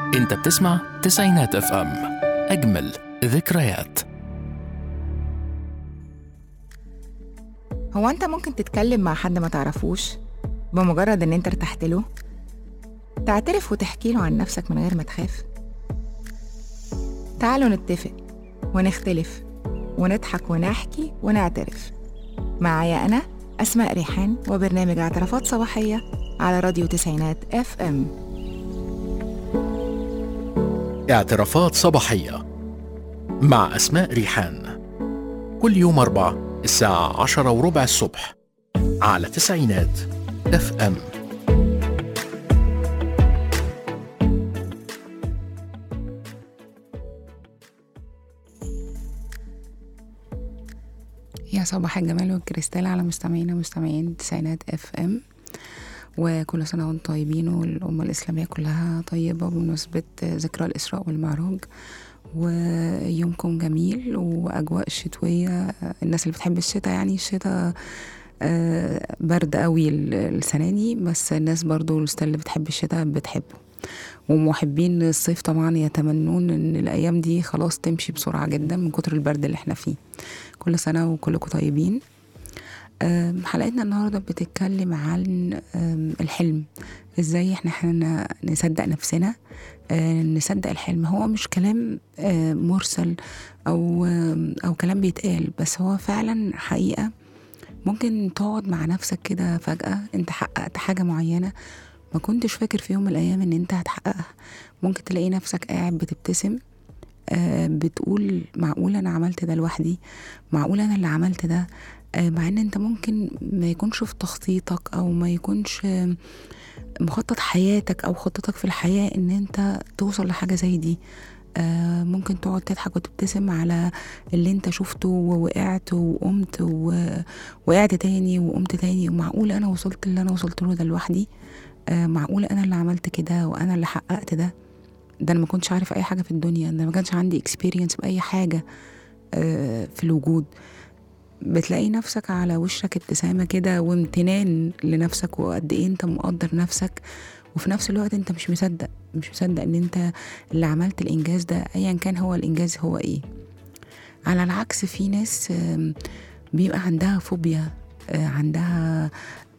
انت بتسمع تسعينات اف ام اجمل ذكريات هو انت ممكن تتكلم مع حد ما تعرفوش بمجرد ان انت ارتحت له تعترف وتحكي له عن نفسك من غير ما تخاف تعالوا نتفق ونختلف ونضحك ونحكي ونعترف معايا انا اسماء ريحان وبرنامج اعترافات صباحيه على راديو تسعينات اف ام اعترافات صباحية مع أسماء ريحان كل يوم أربع الساعة عشرة وربع الصبح على تسعينات اف ام يا صباح الجمال والكريستال على مستمعينا ومستمعين تسعينات اف ام وكل سنة وانتم طيبين والأمة الإسلامية كلها طيبة بمناسبة ذكرى الإسراء والمعراج ويومكم جميل وأجواء شتوية الناس اللي بتحب الشتاء يعني الشتاء آه، برد قوي ال- السنة دي بس الناس برضو اللي بتحب الشتاء بتحبه ومحبين الصيف طبعا يتمنون ان الايام دي خلاص تمشي بسرعه جدا من كتر البرد اللي احنا فيه كل سنه وكلكم طيبين أم، حلقتنا النهارده بتتكلم عن أم، الحلم ازاي احنا احنا نصدق نفسنا أه، نصدق الحلم هو مش كلام أه، مرسل او أم، او كلام بيتقال بس هو فعلا حقيقه ممكن تقعد مع نفسك كده فجاه انت حققت حاجه معينه ما كنتش فاكر في يوم من الايام ان انت هتحققها ممكن تلاقي نفسك قاعد بتبتسم آه، بتقول معقول انا عملت ده لوحدي معقول انا اللي عملت ده آه، مع ان انت ممكن ما يكونش في تخطيطك او ما يكونش آه، مخطط حياتك او خطتك في الحياة ان انت توصل لحاجة زي دي آه، ممكن تقعد تضحك وتبتسم على اللي انت شفته ووقعت وقمت و- وقعت تاني وقمت تاني ومعقول انا وصلت اللي انا وصلت له ده لوحدي آه، معقول انا اللي عملت كده وانا اللي حققت ده ده انا ما كنتش عارف اي حاجه في الدنيا ده ما كانش عندي اكسبيرينس باي حاجه آه، في الوجود بتلاقي نفسك على وشك ابتسامه كده وامتنان لنفسك وقد ايه انت مقدر نفسك وفي نفس الوقت انت مش مصدق مش مصدق ان انت اللي عملت الانجاز ده ايا كان هو الانجاز هو ايه على العكس في ناس آم، بيبقى عندها فوبيا آه، عندها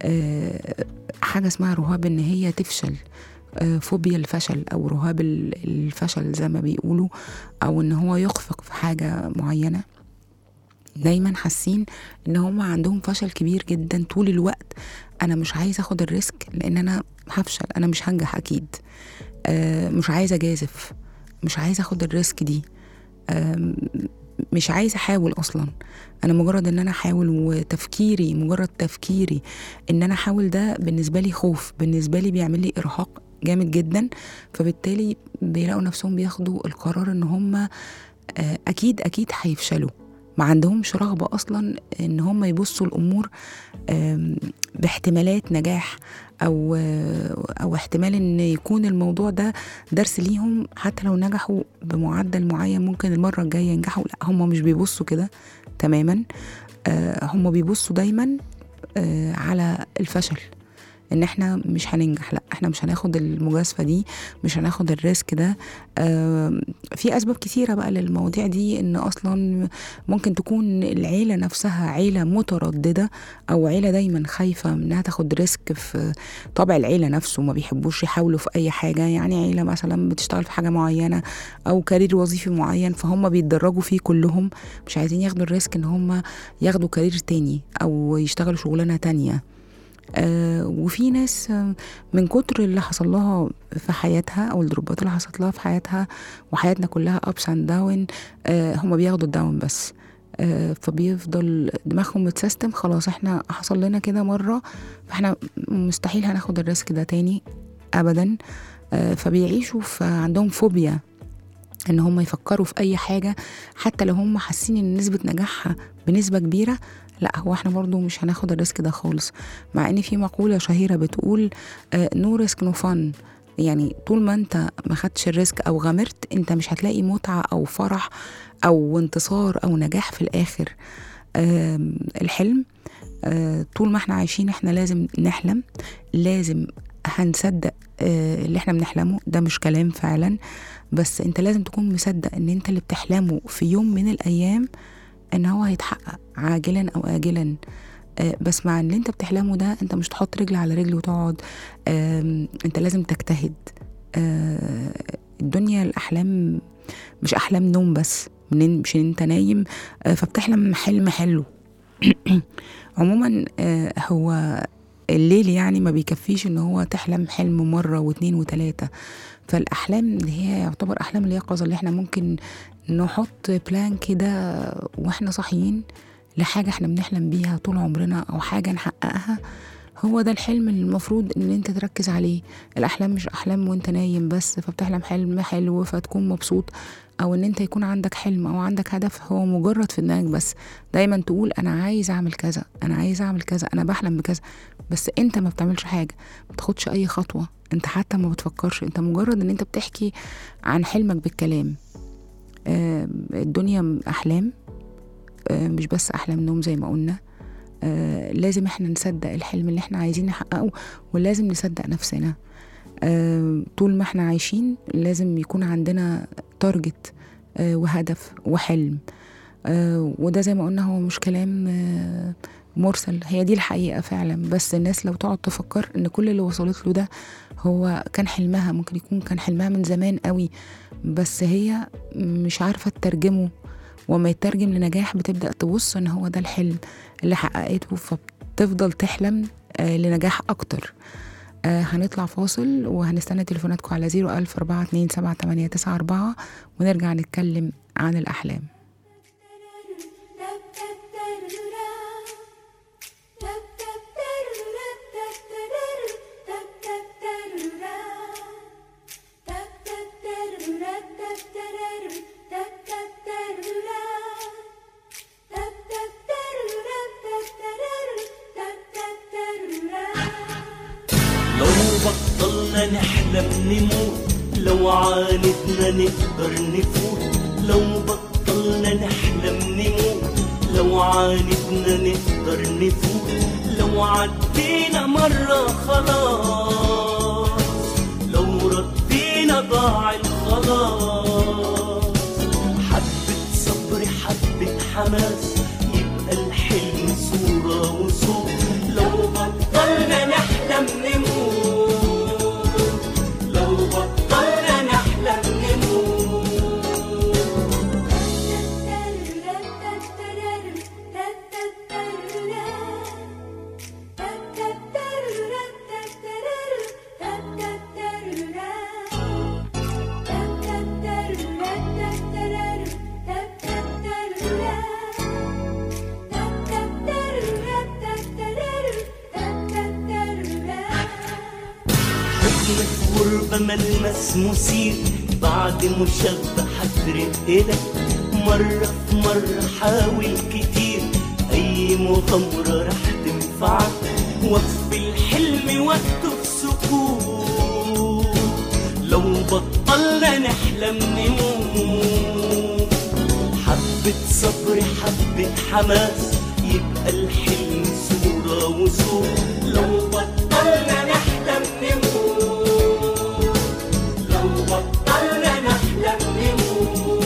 آه، حاجه اسمها رهاب ان هي تفشل آه، فوبيا الفشل او رهاب ال- الفشل زي ما بيقولوا او ان هو يخفق في حاجه معينه دايما حاسين ان هم عندهم فشل كبير جدا طول الوقت انا مش عايز اخد الريسك لان انا هفشل انا مش هنجح اكيد آه، مش عايزه اجازف مش عايزه اخد الريسك دي آم، مش عايزه احاول اصلا انا مجرد ان انا احاول وتفكيري مجرد تفكيري ان انا احاول ده بالنسبه لي خوف بالنسبه لي بيعمل لي ارهاق جامد جدا فبالتالي بيلاقوا نفسهم بياخدوا القرار ان هم آه، اكيد اكيد هيفشلوا ما عندهمش رغبه اصلا ان هم يبصوا الامور آم، باحتمالات نجاح او آه، او احتمال ان يكون الموضوع ده درس ليهم حتى لو نجحوا بمعدل معين ممكن المره الجايه ينجحوا لا هم مش بيبصوا كده تماما آه، هم بيبصوا دايما آه، على الفشل ان احنا مش هننجح لا احنا مش هناخد المجازفه دي مش هناخد الريسك ده آم، في اسباب كثيره بقى للمواضيع دي ان اصلا ممكن تكون العيله نفسها عيله متردده او عيله دايما خايفه انها تاخد ريسك في طبع العيله نفسه ما بيحبوش يحاولوا في اي حاجه يعني عيله مثلا بتشتغل في حاجه معينه او كارير وظيفي معين فهم بيتدرجوا فيه كلهم مش عايزين ياخدوا الريسك ان هم ياخدوا كارير تاني او يشتغلوا شغلانه تانية آه وفي ناس آه، من كتر اللي حصل لها في حياتها او الدروبات اللي حصلت لها في حياتها وحياتنا كلها ابس اند داون هم بياخدوا الداون بس آه فبيفضل دماغهم متسيستم خلاص احنا حصل لنا كده مره فاحنا مستحيل هناخد الريسك ده تاني ابدا آه فبيعيشوا فعندهم فوبيا ان هم يفكروا في اي حاجه حتى لو هم حاسين ان نسبه نجاحها بنسبه كبيره لا هو احنا برضو مش هناخد الريسك ده خالص مع ان في مقوله شهيره بتقول نو ريسك نو فن يعني طول ما انت ما خدتش الريسك او غامرت انت مش هتلاقي متعه او فرح او انتصار او نجاح في الاخر آم، الحلم آه، طول ما احنا عايشين احنا لازم نحلم لازم هنصدق آه، اللي احنا بنحلمه ده مش كلام فعلا بس انت لازم تكون مصدق ان انت اللي بتحلمه في يوم من الايام ان هو هيتحقق عاجلا او اجلا آه، بس مع اللي انت بتحلمه ده انت مش تحط رجل على رجل وتقعد آم، انت لازم تجتهد آه، الدنيا الاحلام مش احلام نوم بس منين مش ان انت نايم آه، فبتحلم حلم حلو عموما آه، هو الليل يعني ما بيكفيش ان هو تحلم حلم مرة واتنين وتلاتة فالاحلام اللي هي يعتبر احلام اليقظة اللي احنا ممكن نحط بلان كده واحنا صاحيين لحاجة احنا بنحلم بيها طول عمرنا او حاجة نحققها هو ده الحلم اللي المفروض ان انت تركز عليه الاحلام مش احلام وانت نايم بس فبتحلم حلم حلو فتكون مبسوط او ان انت يكون عندك حلم او عندك هدف هو مجرد في دماغك بس دايما تقول انا عايز اعمل كذا انا عايز اعمل كذا انا بحلم بكذا بس انت ما بتعملش حاجه ما بتاخدش اي خطوه انت حتى ما بتفكرش انت مجرد ان انت بتحكي عن حلمك بالكلام آه، الدنيا احلام آه، مش بس احلام نوم زي ما قلنا آه، لازم احنا نصدق الحلم اللي احنا عايزين نحققه ولازم نصدق نفسنا آه، طول ما احنا عايشين لازم يكون عندنا تارجت آه، وهدف وحلم آه، وده زي ما قلنا هو مش كلام آه، مرسل هي دي الحقيقة فعلا بس الناس لو تقعد تفكر ان كل اللي وصلت له ده هو كان حلمها ممكن يكون كان حلمها من زمان قوي بس هي مش عارفة تترجمه وما يترجم لنجاح بتبدأ تبص ان هو ده الحلم اللي حققته فبتفضل تحلم آه، لنجاح اكتر آه هنطلع فاصل وهنستنى تليفوناتكم على 01000 427 ونرجع نتكلم عن الأحلام لو بطلنا نحلم نموت لو عاندنا نقدر نفوت لو بطلنا نحلم نموت لو عاندنا نقدر نفوت لو عدينا مرة خلاص لو ردينا ضاع الخلاص حبة صبر حبة حماس يبقى الحلم صورة وصوت لو بطلنا نحلم نموت لو بطلنا نحلم نموت حزن في غربة ملمس مثير بعد مشبع رقلك مرة في مرة حاول كتير أي مغامرة رح تنفعك وقف الحلم وقته في سكوت لو بطلنا نحلم نموت حبة صبر حبة حماس يبقى الحلم صورة وصوت لو بطلنا نحلم نموت لو بطلنا نحلم نموت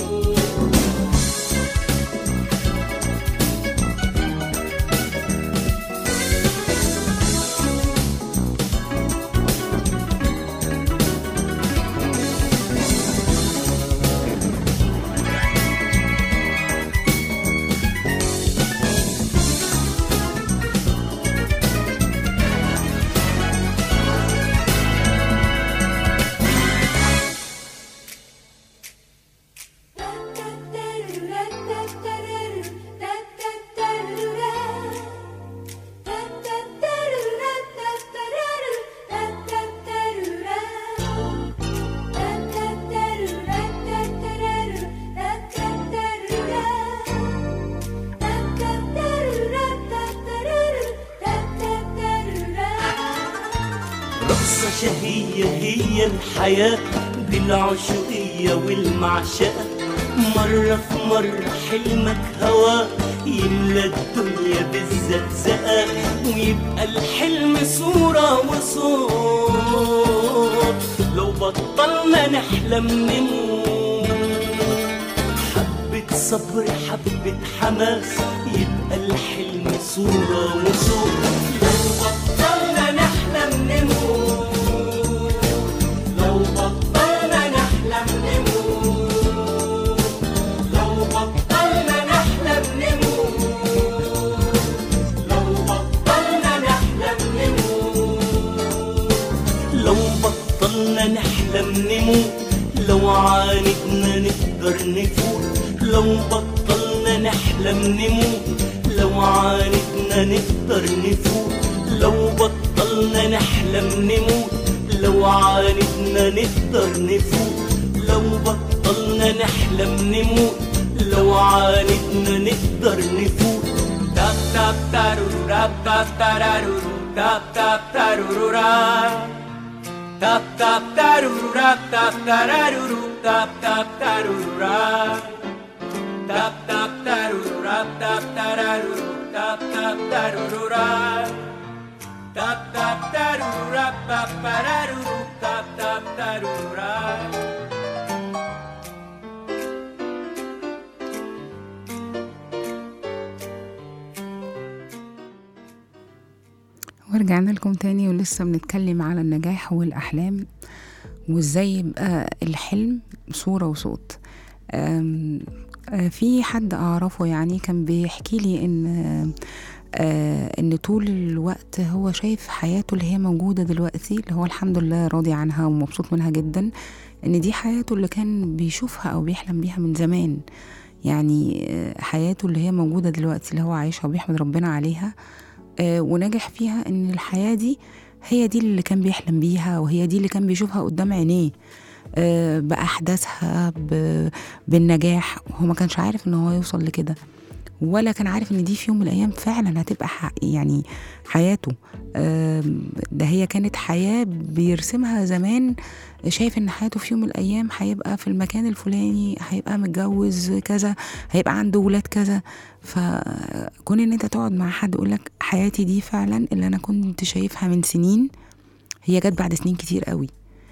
رقصة شهية هي الحياة دي العشقية والمعشقة مرة في مرة حلمك هوا يملى الدنيا بالزقزقة ويبقى الحلم صورة وصوت بطلنا نحلم نموت حبة صبر حبة حماس يبقى الحلم صورة وصوت لو بطلنا نحلم نموت لو بطلنا نحلم نموت لو بطلنا نحلم نموت لو بطلنا نحلم نموت لو بطلنا نحلم نموت لو عاندنا نقدر نفوت لو بطلنا نحلم نموت لو عاندنا نقدر نفوت لو بطلنا نحلم نموت لو عاندنا نقدر نفوت لو بطلنا نحلم نموت لو عاندنا نقدر نفوت تاب تاب تارورو راب تاب تارارورو تاب تاب تارورو راب Tap tap taruru rap tap tararuru tap tap taruru rap Tap tap taruru rap tap tararuru tap tap taruru rap Tap tap taruru rap tap tararuru tap tap taruru rap ورجعنا لكم تاني ولسه بنتكلم على النجاح والأحلام وازاي يبقى الحلم صورة وصوت أم، آه، في حد أعرفه يعني كان بيحكي لي إن آه، إن طول الوقت هو شايف حياته اللي هي موجودة دلوقتي اللي هو الحمد لله راضي عنها ومبسوط منها جدا إن دي حياته اللي كان بيشوفها أو بيحلم بيها من زمان يعني آه، حياته اللي هي موجودة دلوقتي اللي هو عايشها وبيحمد ربنا عليها آه، ونجح فيها ان الحياة دي هي دي اللي كان بيحلم بيها وهي دي اللي كان بيشوفها قدام عينيه آه، بأحداثها ب- بالنجاح هو ما كانش عارف ان هو يوصل لكده ولا كان عارف ان دي في يوم من الايام فعلا هتبقى ح- يعني حياته آم، ده هي كانت حياة بيرسمها زمان شايف ان حياته في يوم من الايام هيبقى في المكان الفلاني هيبقى متجوز كذا هيبقى عنده ولاد كذا فكون ان انت تقعد مع حد يقولك حياتي دي فعلا اللي انا كنت شايفها من سنين هي جت بعد سنين كتير قوي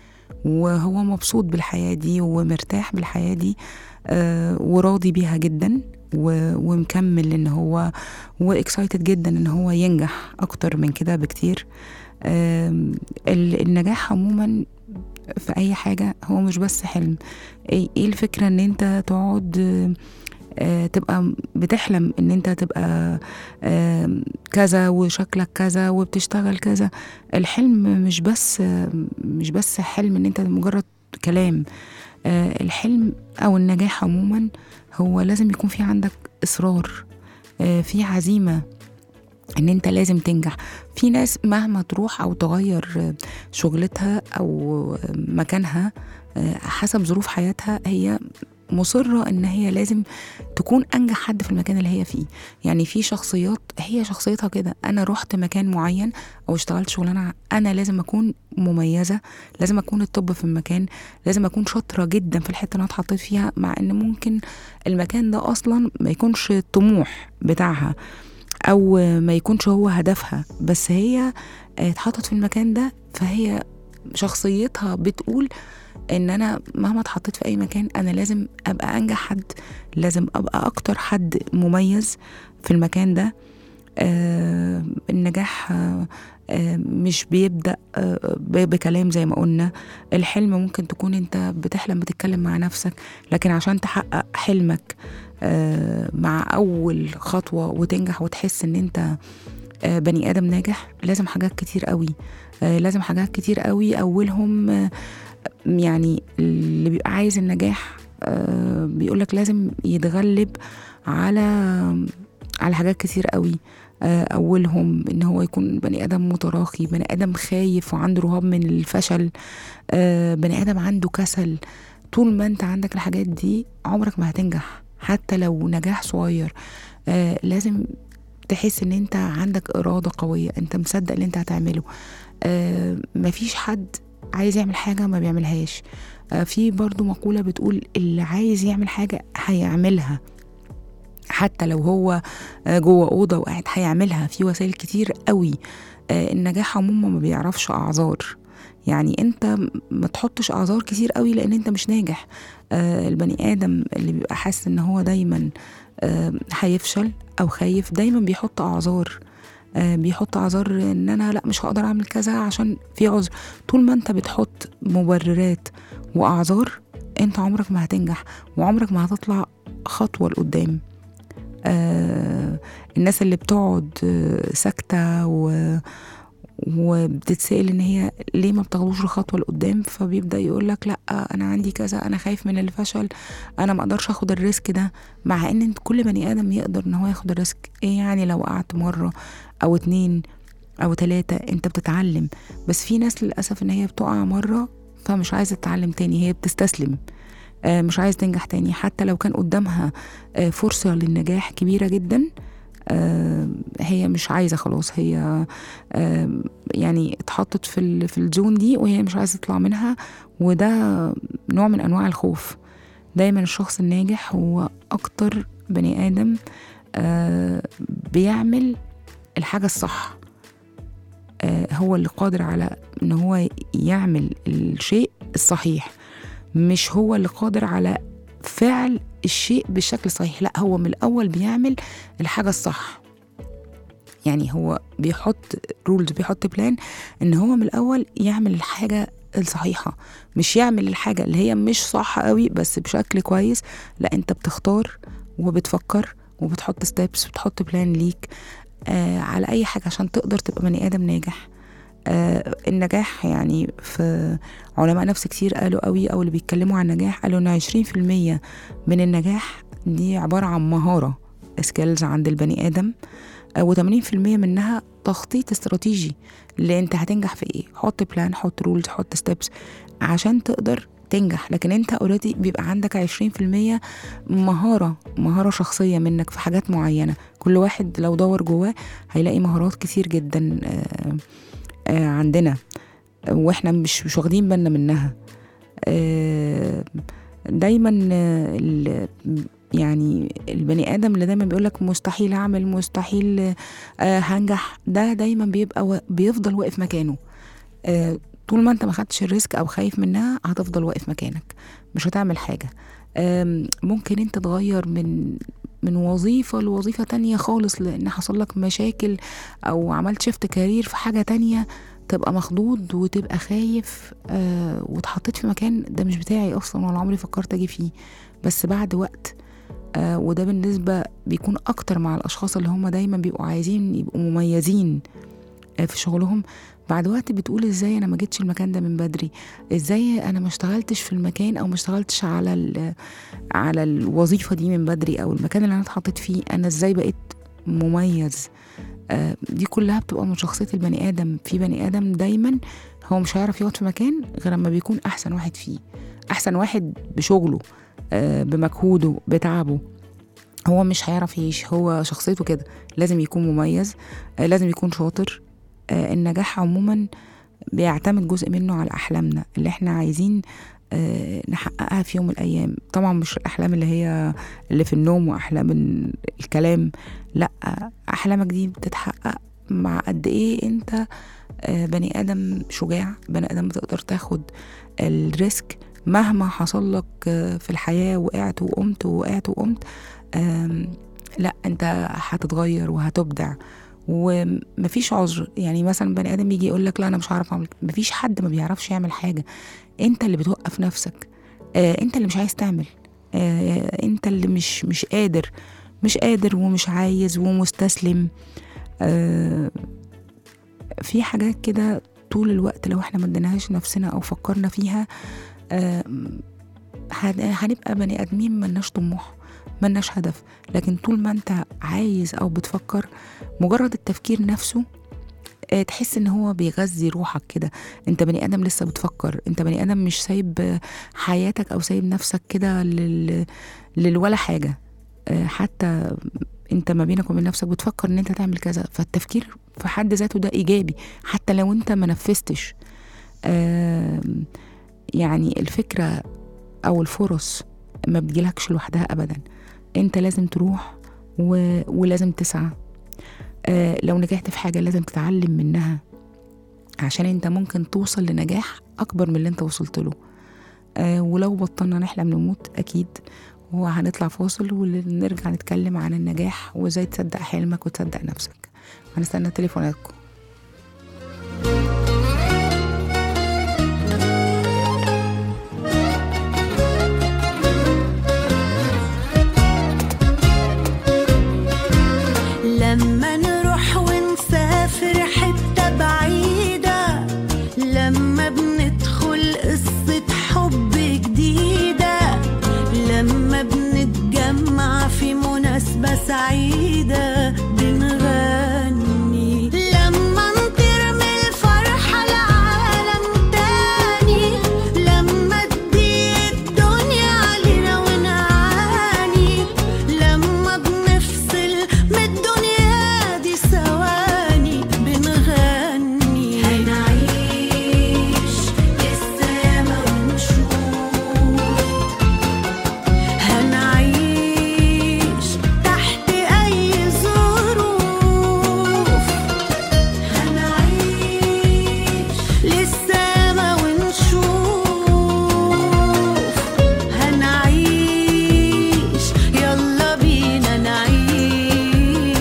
وهو مبسوط بالحياة دي ومرتاح بالحياة دي آه وراضي بيها جدا و- ومكمل ان هو واكسايتد جدا ان هو ينجح اكتر من كده بكتير آم، ال- النجاح عموما في اي حاجة هو مش بس حلم ايه إيه الفكرة ان انت تقعد آه، آه، تبقى بتحلم ان انت تبقى آم، كذا وشكلك كذا وبتشتغل كذا الحلم مش بس آه، مش بس حلم ان انت مجرد كلام آه، الحلم او النجاح عموما هو لازم يكون في عندك اصرار آه، في عزيمه ان انت لازم تنجح في ناس مهما تروح او تغير آه، شغلتها او آه، مكانها آه، حسب ظروف حياتها هي مصرة ان هي لازم تكون انجح حد في المكان اللي هي فيه يعني في شخصيات هي شخصيتها كده انا رحت مكان معين او اشتغلت شغلانه انا لازم اكون مميزه لازم اكون الطب في المكان لازم اكون شاطره جدا في الحته اللي انا اتحطيت فيها مع ان ممكن المكان ده اصلا ما يكونش الطموح بتاعها او ما يكونش هو هدفها بس هي اتحطت في المكان ده فهي شخصيتها بتقول ان انا مهما اتحطيت في اي مكان انا لازم ابقى انجح حد لازم ابقى اكتر حد مميز في المكان ده آه النجاح آه آه مش بيبدا آه ب- بكلام زي ما قلنا الحلم ممكن تكون انت بتحلم بتتكلم مع نفسك لكن عشان تحقق حلمك آه مع اول خطوه وتنجح وتحس ان انت آه بني ادم ناجح لازم حاجات كتير قوي آه لازم حاجات كتير قوي اولهم آه يعني اللي بيبقى عايز النجاح آه بيقولك لازم يتغلب على على حاجات كتير قوي آه، اولهم ان هو يكون بني ادم متراخي بني ادم خايف وعنده رهاب من الفشل آه، بني ادم عنده كسل طول ما انت عندك الحاجات دي عمرك ما هتنجح حتى لو نجاح صغير آه، لازم تحس ان انت عندك اراده قويه انت مصدق اللي انت هتعمله آه، مفيش حد عايز يعمل حاجه ما بيعملهاش آه، في برضو مقوله بتقول اللي عايز يعمل حاجه هيعملها حتى لو هو آه، جوه اوضه وقاعد هيعملها في وسائل كتير قوي آه، النجاح عموما ما بيعرفش اعذار يعني انت م- ما تحطش اعذار كتير قوي لان انت مش ناجح آه البني ادم اللي بيبقى حاسس ان هو دايما آه هيفشل او خايف دايما بيحط اعذار آه بيحط اعذار ان انا لا مش هقدر اعمل كذا عشان في عذر طول ما انت بتحط مبررات واعذار انت عمرك ما هتنجح وعمرك ما هتطلع خطوه لقدام آه الناس اللي بتقعد آه، ساكته و وبتتسأل ان هي ليه ما بتاخدوش خطوه لقدام فبيبدا يقول لك لا انا عندي كذا انا خايف من الفشل انا ما اقدرش اخد الريسك ده مع ان انت كل بني ادم يقدر ان هو ياخد الريسك ايه يعني لو قعدت مره او اتنين او تلاتة انت بتتعلم بس في ناس للاسف ان هي بتقع مره فمش عايزه تتعلم تاني هي بتستسلم آه، مش عايز تنجح تاني حتى لو كان قدامها آه، فرصه للنجاح كبيره جدا آه، هي مش عايزه خلاص هي آه، يعني اتحطت في ال- في الزون دي وهي مش عايزه تطلع منها وده نوع من انواع الخوف دايما الشخص الناجح هو اكتر بني ادم آه، بيعمل الحاجه الصح آه، هو اللي قادر على ان هو يعمل الشيء الصحيح مش هو اللي قادر على فعل الشيء بالشكل الصحيح لا هو من الاول بيعمل الحاجه الصح يعني هو بيحط رولز بيحط بلان ان هو من الاول يعمل الحاجه الصحيحه مش يعمل الحاجه اللي هي مش صح قوي بس بشكل كويس لا انت بتختار وبتفكر وبتحط ستيبس وبتحط بلان ليك آه على اي حاجه عشان تقدر تبقى بني ادم ناجح آه النجاح يعني في علماء نفس كتير قالوا قوي او اللي بيتكلموا عن النجاح قالوا ان 20% من النجاح دي عباره عن مهاره سكيلز عند البني ادم و80% منها تخطيط استراتيجي اللي انت هتنجح في ايه حط بلان حط رولز حط ستيبس عشان تقدر تنجح لكن انت اوريدي بيبقى عندك 20% مهارة مهارة شخصية منك في حاجات معينة كل واحد لو دور جواه هيلاقي مهارات كتير جدا آه، آه، عندنا واحنا مش مش واخدين بالنا منها آه، دايما آه، ال- يعني البني ادم اللي دايما بيقولك مستحيل اعمل مستحيل آه، هنجح ده دايما بيبقى وا- بيفضل واقف مكانه آه، طول ما انت ما خدتش الريسك او خايف منها هتفضل واقف مكانك مش هتعمل حاجه آم، ممكن انت تغير من من وظيفة لوظيفة تانية خالص لأن حصل لك مشاكل أو عملت شفت كارير في حاجة تانية تبقى مخضوض وتبقى خايف آه واتحطيت في مكان ده مش بتاعي أصلا ولا عمري فكرت أجي فيه بس بعد وقت آه وده بالنسبة بيكون أكتر مع الأشخاص اللي هم دايما بيبقوا عايزين يبقوا مميزين آه في شغلهم بعد وقت بتقول ازاي انا ما جيتش المكان ده من بدري ازاي انا ما اشتغلتش في المكان او ما اشتغلتش على ال- على الوظيفه دي من بدري او المكان اللي انا اتحطيت فيه انا ازاي بقيت مميز آه، دي كلها بتبقى من شخصيه البني ادم في بني ادم دايما هو مش هيعرف يقعد في مكان غير لما بيكون احسن واحد فيه احسن واحد بشغله آه، بمجهوده بتعبه هو مش هيعرف يعيش هو شخصيته كده لازم يكون مميز آه، لازم يكون شاطر آه، النجاح عموما بيعتمد جزء منه على أحلامنا اللي احنا عايزين آه، نحققها في يوم من الأيام طبعا مش الأحلام اللي هي اللي في النوم وأحلام ال- الكلام لأ أحلامك دي بتتحقق مع قد إيه أنت آه، بني آدم شجاع بني آدم بتقدر تاخد الريسك مهما حصل لك آه، في الحياة وقعت وقمت وقعت وقمت آم، لا انت هتتغير وهتبدع ومفيش عذر يعني مثلا بني ادم يجي يقول لك لا انا مش هعرف اعمل مفيش حد ما بيعرفش يعمل حاجه انت اللي بتوقف نفسك آه انت اللي مش عايز تعمل آه انت اللي مش مش قادر مش قادر ومش عايز ومستسلم آه في حاجات كده طول الوقت لو احنا ما اديناهاش نفسنا او فكرنا فيها آه هن- هنبقى بني ادمين ملناش طموح ملناش هدف لكن طول ما انت عايز او بتفكر مجرد التفكير نفسه آه، تحس ان هو بيغذي روحك كده انت بني ادم لسه بتفكر انت بني ادم مش سايب آه، حياتك او سايب نفسك كده لل... للولا حاجه آه، حتى انت ما بينك وبين نفسك بتفكر ان انت تعمل كذا فالتفكير في حد ذاته ده ايجابي حتى لو انت ما نفذتش آم، يعني الفكره او الفرص ما بتجيلكش لوحدها ابدا انت لازم تروح و... ولازم تسعى آه لو نجحت في حاجه لازم تتعلم منها عشان انت ممكن توصل لنجاح اكبر من اللي انت وصلت له آه ولو بطلنا نحلم نموت اكيد وهنطلع فاصل ونرجع نتكلم عن النجاح وازاي تصدق حلمك وتصدق نفسك هنستنى تليفوناتكم لما نروح ونسافر حتة بعيدة لما بندخل قصة حب جديدة لما بنتجمع في مناسبة سعيدة بنغني لما نطير من الفرحة لعالم تاني لما تضيق الدنيا علينا ونعاني لما بنفصل من الدنيا دي ثواني بنغني هنعيش لسه ياما ونشوف هنعيش تحت أي ظروف هنعيش لسه ياما ونشوف هنعيش يلا بينا نعيش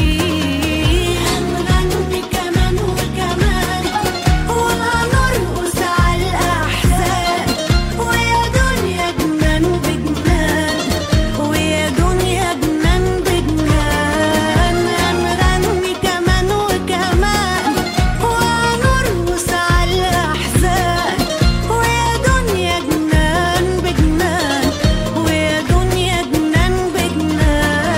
هنغني كمان وكمان وهنرقص على الأحزان ويا دنيا جنان بجنان ويا دنيا جنان بجنان هنغني كمان وكمان وهنرقص على الأحزان ويا دنيا جنان بجنان ويا دنيا جنان بجنان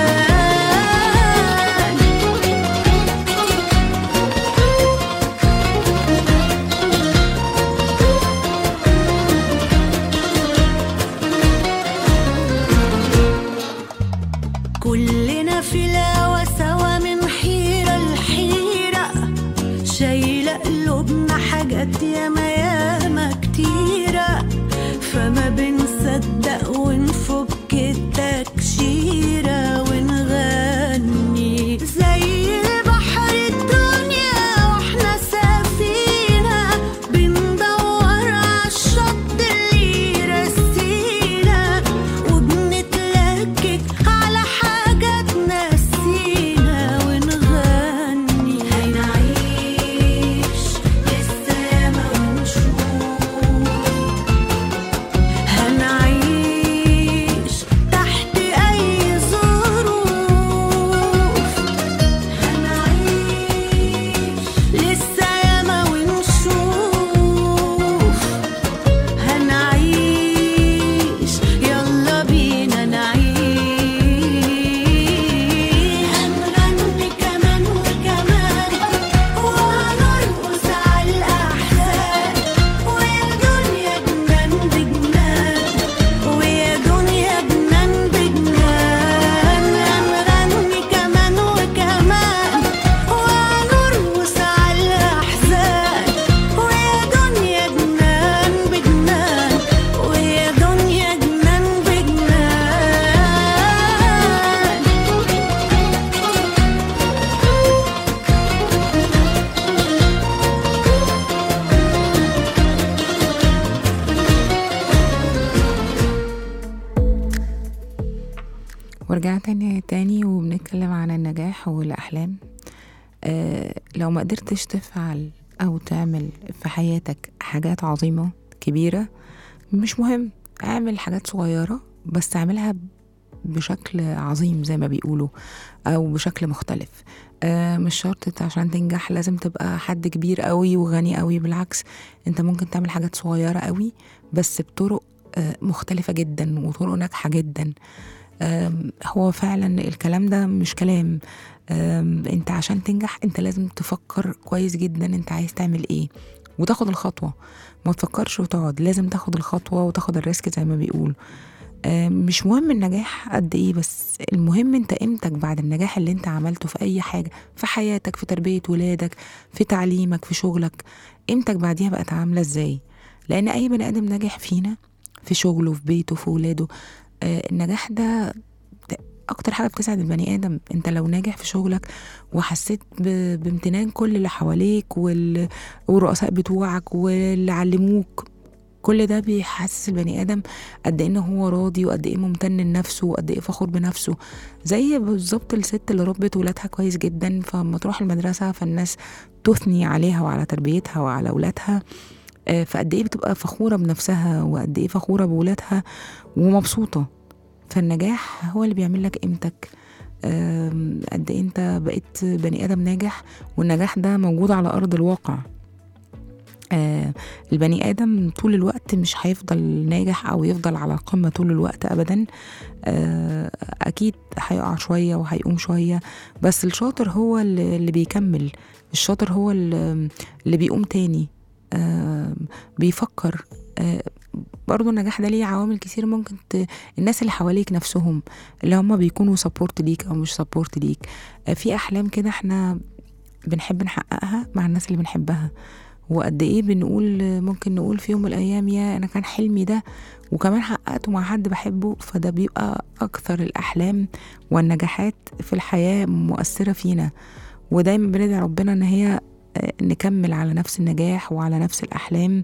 كلنا في الهوا سوا من حيرة لحيرة شايلة قلوبنا حاجات ياما ياما كتيرة فما بنصدق ونفك التكشيرة ونغني زي البحر الدنيا واحنا سفينة بندور عالشط اللي يرسينا وبنتلكك على حاجة تنسينا ونغني هنعيش لسه ياما ونشوف هنعيش تحت أي ظروف هنعيش لسه ياما ونشوف هنعيش يلا بينا نعيش هنغني كمان وكمان وهنرقص على الأحزان ويا دنيا جنان بجنان ويا دنيا جنان بجنان هنغني كمان وكمان وهنرقص على الأحزان ويا دنيا جنان بجنان ويا دنيا جنان بجنان ورجعنا تاني تاني وبنتكلم عن النجاح والأحلام آه لو ما قدرتش تفعل أو تعمل في حياتك حاجات عظيمة كبيرة مش مهم اعمل حاجات صغيرة بس اعملها بشكل عظيم زي ما بيقولوا أو بشكل مختلف آه مش شرط انت عشان تنجح لازم تبقى حد كبير قوي وغني قوي بالعكس انت ممكن تعمل حاجات صغيرة قوي بس بطرق آه مختلفة جدا وطرق ناجحة جدا آم، هو فعلا الكلام ده مش كلام آم، انت عشان تنجح انت لازم تفكر كويس جدا انت عايز تعمل ايه وتاخد الخطوة ما تفكرش وتقعد لازم تاخد الخطوة وتاخد الريسك زي ما بيقول آم، مش مهم النجاح قد ايه بس المهم انت قيمتك بعد النجاح اللي انت عملته في اي حاجة في حياتك في تربية ولادك في تعليمك في شغلك قيمتك بعديها بقت عاملة ازاي لان اي بني ادم ناجح فينا في شغله في بيته في ولاده آه، النجاح ده ت- اكتر حاجه بتسعد البني ادم انت لو ناجح في شغلك وحسيت ب- بامتنان كل اللي حواليك وال- والرؤساء بتوعك واللي علموك كل ده بيحسس البني ادم قد ايه إن هو راضي وقد ايه ممتن لنفسه وقد ايه فخور بنفسه زي بالظبط الست اللي ربت ولادها كويس جدا فلما تروح المدرسه فالناس تثني عليها وعلى تربيتها وعلى ولادها آه، فقد ايه بتبقى فخوره بنفسها وقد ايه فخوره بولادها ومبسوطه فالنجاح هو اللي بيعمل لك قيمتك آم، قد ايه انت بقيت بني ادم ناجح والنجاح ده موجود على ارض الواقع آه البني ادم طول الوقت مش هيفضل ناجح او يفضل على القمه طول الوقت ابدا آه اكيد هيقع شويه وهيقوم شويه بس الشاطر هو اللي اللي بيكمل الشاطر هو اللي اللي بيقوم تاني آه بيفكر آه برضو النجاح ده ليه عوامل كتير ممكن ت... الناس اللي حواليك نفسهم اللي هم بيكونوا سبورت ليك او مش سبورت ليك آه في احلام كده احنا بنحب نحققها مع الناس اللي بنحبها وقد ايه بنقول ممكن نقول في يوم من الايام يا انا كان حلمي ده وكمان حققته مع حد بحبه فده بيبقى اكثر الاحلام والنجاحات في الحياه مؤثره فينا ودايما بندعي ربنا ان هي آه، نكمل على نفس النجاح وعلى نفس الاحلام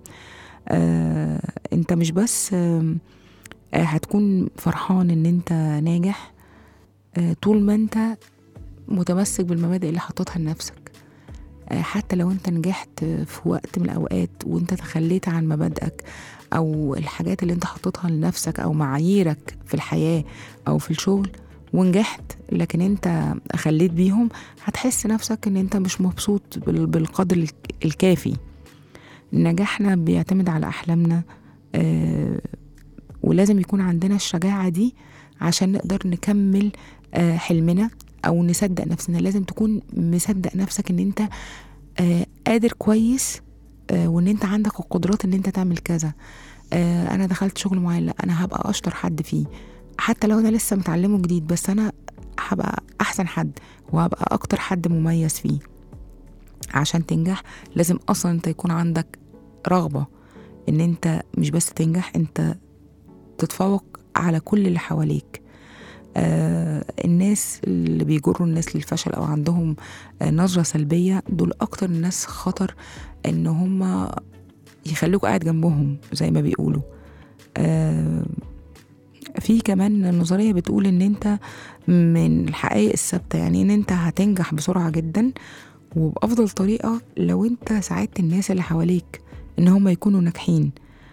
آه انت مش بس آه آه، هتكون فرحان ان انت ناجح آه طول ما انت متمسك بالمبادئ اللي حطيتها لنفسك آه، حتى لو انت نجحت في وقت من الاوقات وانت تخليت عن مبادئك او الحاجات اللي انت حطيتها لنفسك او معاييرك في الحياة او في الشغل ونجحت لكن انت خليت بيهم هتحس نفسك ان انت مش مبسوط بال- بالقدر الك- الكافي نجاحنا بيعتمد على احلامنا آه ولازم يكون عندنا الشجاعة دي عشان نقدر نكمل آه حلمنا او نصدق نفسنا لازم تكون مصدق نفسك ان انت آه قادر كويس آه وان انت عندك القدرات ان انت تعمل كذا آه انا دخلت شغل معين لا انا هبقى اشطر حد فيه حتى لو انا لسه متعلمه جديد بس انا هبقى احسن حد وهبقى اكتر حد مميز فيه عشان تنجح لازم اصلا انت يكون عندك رغبة ان انت مش بس تنجح انت تتفوق على كل اللي حواليك آه الناس اللي بيجروا الناس للفشل او عندهم آه نظرة سلبية دول اكتر الناس خطر ان هم يخلوك قاعد جنبهم زي ما بيقولوا آه في كمان نظرية بتقول ان انت من الحقائق الثابتة يعني ان انت هتنجح بسرعة جدا وبأفضل طريقة لو انت ساعدت الناس اللي حواليك ان هم يكونوا ناجحين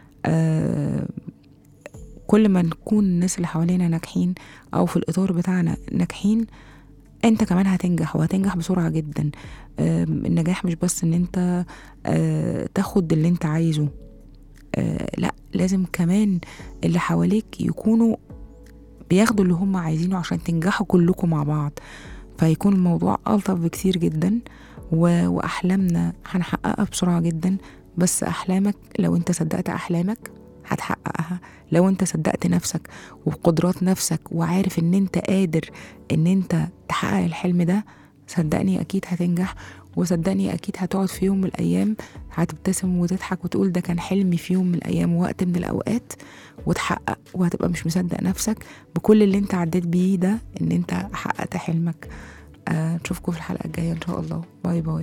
آه كل ما نكون الناس اللي حوالينا ناجحين او في الاطار بتاعنا ناجحين انت كمان هتنجح وهتنجح بسرعة جدا آم، النجاح مش بس ان انت آه، تاخد اللي انت عايزه آه، لا لازم كمان اللي حواليك يكونوا بياخدوا اللي هم عايزينه عشان تنجحوا كلكم مع بعض فيكون الموضوع ألطف بكتير جدا و... وأحلامنا هنحققها بسرعة جدا بس أحلامك لو أنت صدقت أحلامك هتحققها لو أنت صدقت نفسك وقدرات نفسك وعارف إن أنت قادر إن أنت تحقق الحلم ده صدقني أكيد هتنجح وصدقني أكيد هتقعد في يوم من الأيام هتبتسم وتضحك وتقول ده كان حلمي في يوم من الأيام وقت من الأوقات وتحقق وهتبقى مش مصدق نفسك بكل اللي انت عديت بيه ده ان انت حققت حلمك آه نشوفكم في الحلقة الجاية ان شاء الله باي باي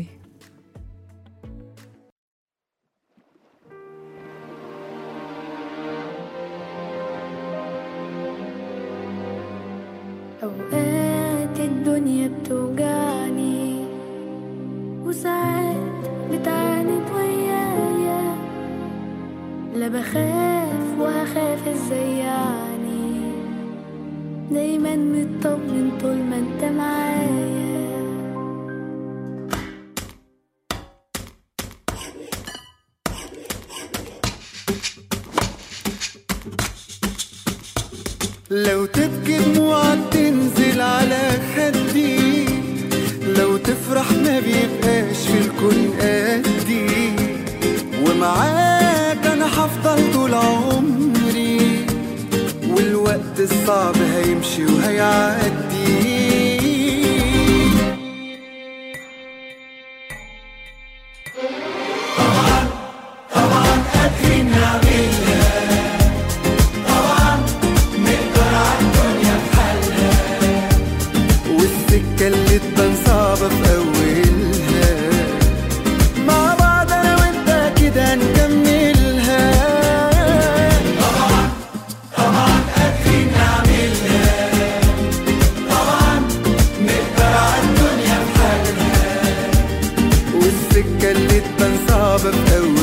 أوقات الدنيا بتوجعني وساعات بتعاند ويايا لا بخاف وهخاف ازاي يعني دايما مطمن طول ما انت معايا لو تبكي دموعك تنزل على خدي لو تفرح ما بيبقاش في الكون قدي ومعاك انا هفضل طول عمري والوقت الصعب هيمشي وهيعدي في